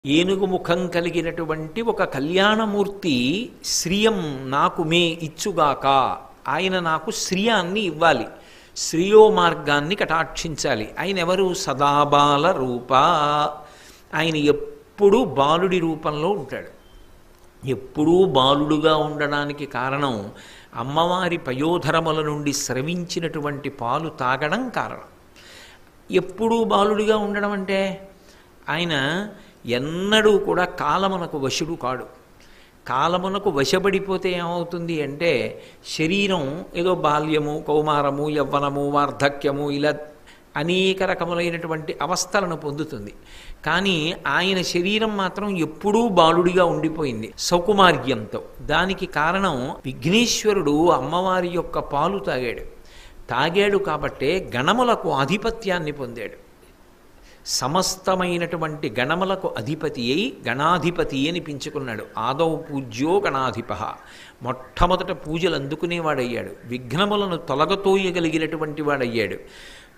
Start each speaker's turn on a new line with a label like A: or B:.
A: ఏనుగు ముఖం కలిగినటువంటి ఒక కళ్యాణమూర్తి శ్రియం నాకు మే ఇచ్చుగాక ఆయన నాకు శ్రియాన్ని ఇవ్వాలి శ్రియో మార్గాన్ని కటాక్షించాలి ఆయన ఎవరు సదాబాల రూప ఆయన ఎప్పుడూ బాలుడి రూపంలో ఉంటాడు ఎప్పుడూ బాలుడుగా ఉండడానికి కారణం అమ్మవారి పయోధరముల నుండి స్రవించినటువంటి పాలు తాగడం కారణం ఎప్పుడూ బాలుడిగా ఉండడం అంటే ఆయన ఎన్నడూ కూడా కాలమునకు వశుడు కాడు కాలమునకు వశపడిపోతే ఏమవుతుంది అంటే శరీరం ఏదో బాల్యము కౌమారము యవ్వనము వార్ధక్యము ఇలా అనేక రకములైనటువంటి అవస్థలను పొందుతుంది కానీ ఆయన శరీరం మాత్రం ఎప్పుడూ బాలుడిగా ఉండిపోయింది సౌకుమార్యంతో దానికి కారణం విఘ్నేశ్వరుడు అమ్మవారి యొక్క పాలు తాగాడు తాగాడు కాబట్టే గణములకు ఆధిపత్యాన్ని పొందాడు సమస్తమైనటువంటి గణములకు అధిపతి అయి గణాధిపతి అనిపించుకున్నాడు ఆదౌ పూజ్యో గణాధిప మొట్టమొదట పూజలు అందుకునేవాడయ్యాడు విఘ్నములను తొలగతోయగలిగినటువంటి వాడయ్యాడు